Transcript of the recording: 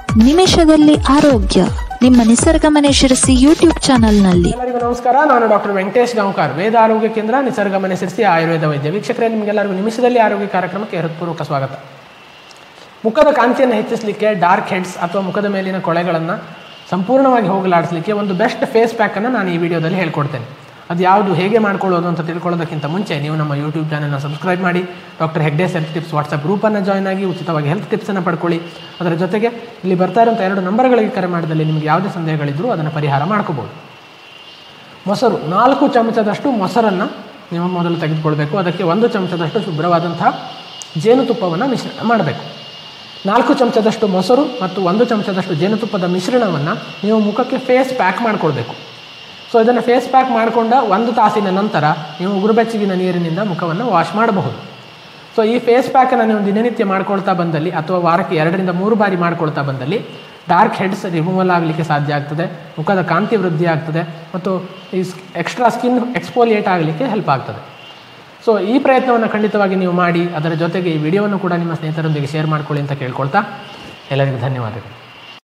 ನಿಮಿಷದಲ್ಲಿ ಆರೋಗ್ಯ ನಿಮ್ಮ ನಿಸರ್ಗ ಮನೆ ಶಿರಸಿ ಯೂಟ್ಯೂಬ್ ಚಾನೆಲ್ನಲ್ಲಿ ಎಲ್ಲರಿಗೂ ನಮಸ್ಕಾರ ನಾನು ಡಾಕ್ಟರ್ ವೆಂಕಟೇಶ್ ಗಾಂವ್ಕರ್ ವೇದ ಆರೋಗ್ಯ ಕೇಂದ್ರ ನಿಸರ್ಗ ಮನೆ ಸಿರಿಸಿ ಆಯುರ್ವೇದ ವೈದ್ಯ ವೀಕ್ಷಕರೇ ನಿಮಗೆಲ್ಲರಿಗೂ ನಿಮಿಷದಲ್ಲಿ ಆರೋಗ್ಯ ಕಾರ್ಯಕ್ರಮಕ್ಕೆ ಹೃತ್ಪೂರ್ವಕ ಸ್ವಾಗತ ಮುಖದ ಕಾಂತಿಯನ್ನು ಹೆಚ್ಚಿಸಲಿಕ್ಕೆ ಡಾರ್ಕ್ ಹೆಡ್ಸ್ ಅಥವಾ ಮುಖದ ಮೇಲಿನ ಕೊಳೆಗಳನ್ನು ಸಂಪೂರ್ಣವಾಗಿ ಹೋಗಲಾಡಿಸಲಿಕ್ಕೆ ಒಂದು ಬೆಸ್ಟ್ ಫೇಸ್ ಪ್ಯಾಕನ್ನು ನಾನು ಈ ವಿಡಿಯೋದಲ್ಲಿ ಹೇಳ್ಕೊಡ್ತೇನೆ ಅದು ಯಾವುದು ಹೇಗೆ ಮಾಡ್ಕೊಳ್ಳೋದು ಅಂತ ತಿಳ್ಕೊಳ್ಳೋದಕ್ಕಿಂತ ಮುಂಚೆ ನೀವು ನಮ್ಮ ಯೂಟ್ಯೂಬ್ ಚಾನಲ್ನ ಸಬ್ಸ್ಕ್ರೈಬ್ ಮಾಡಿ doctor Hegde's health tips WhatsApp ಗ್ರೂಪನ್ನು ಜಾಯ್ನ್ ಆಗಿ ಉಚಿತವಾಗಿ ಹೆಲ್ತ್ ಟಿಪ್ಸನ್ನು ಪಡ್ಕೊಳ್ಳಿ ಅದರ ಜೊತೆಗೆ ಇಲ್ಲಿ ಬರ್ತಾ ಇರುವಂಥ ಎರಡು ನಂಬರ್ಗಳಿಗೆ ಕರೆ ಮಾಡಿದಲ್ಲಿ ನಿಮಗೆ ಯಾವುದೇ ಸಂದೇಹಗಳಿದ್ದರೂ ಅದನ್ನು ಪರಿಹಾರ ಮಾಡ್ಕೋಬೋದು ಮೊಸರು ನಾಲ್ಕು ಚಮಚದಷ್ಟು ಮೊಸರನ್ನು ನೀವು ಮೊದಲು ತೆಗೆದುಕೊಳ್ಬೇಕು ಅದಕ್ಕೆ ಒಂದು ಚಮಚದಷ್ಟು ಶುಭ್ರವಾದಂತಹ ಜೇನುತುಪ್ಪವನ್ನು ಮಿಶ್ರಣ ಮಾಡಬೇಕು ನಾಲ್ಕು ಚಮಚದಷ್ಟು ಮೊಸರು ಮತ್ತು ಒಂದು ಚಮಚದಷ್ಟು ಜೇನುತುಪ್ಪದ ಮಿಶ್ರಣವನ್ನು ನೀವು ಮುಖಕ್ಕೆ ಫೇಸ್ ಪ್ಯಾಕ್ ಮಾಡಿಕೊಳ್ಬೇಕು ಸೊ ಇದನ್ನು ಫೇಸ್ ಪ್ಯಾಕ್ ಮಾಡಿಕೊಂಡ ಒಂದು ತಾಸಿನ ನಂತರ ನೀವು ಉಗುರುಬೆಚ್ಚಗಿನ ನೀರಿನಿಂದ ಮುಖವನ್ನು ವಾಶ್ ಮಾಡಬಹುದು ಸೊ ಈ ಫೇಸ್ ಪ್ಯಾಕನ್ನು ನೀವು ದಿನನಿತ್ಯ ಮಾಡ್ಕೊಳ್ತಾ ಬಂದಲ್ಲಿ ಅಥವಾ ವಾರಕ್ಕೆ ಎರಡರಿಂದ ಮೂರು ಬಾರಿ ಮಾಡ್ಕೊಳ್ತಾ ಬಂದಲ್ಲಿ ಡಾರ್ಕ್ ಹೆಡ್ಸ್ ರಿಮೂವಲ್ ಆಗಲಿಕ್ಕೆ ಸಾಧ್ಯ ಆಗ್ತದೆ ಮುಖದ ಕಾಂತಿ ವೃದ್ಧಿ ಆಗ್ತದೆ ಮತ್ತು ಈ ಎಕ್ಸ್ಟ್ರಾ ಸ್ಕಿನ್ ಎಕ್ಸ್ಪೋಲಿಯೇಟ್ ಆಗಲಿಕ್ಕೆ ಹೆಲ್ಪ್ ಆಗ್ತದೆ ಸೊ ಈ ಪ್ರಯತ್ನವನ್ನು ಖಂಡಿತವಾಗಿ ನೀವು ಮಾಡಿ ಅದರ ಜೊತೆಗೆ ಈ ವಿಡಿಯೋವನ್ನು ಕೂಡ ನಿಮ್ಮ ಸ್ನೇಹಿತರೊಂದಿಗೆ ಶೇರ್ ಮಾಡ್ಕೊಳ್ಳಿ ಅಂತ ಕೇಳ್ಕೊಳ್ತಾ ಎಲ್ಲರಿಗೂ ಧನ್ಯವಾದಗಳು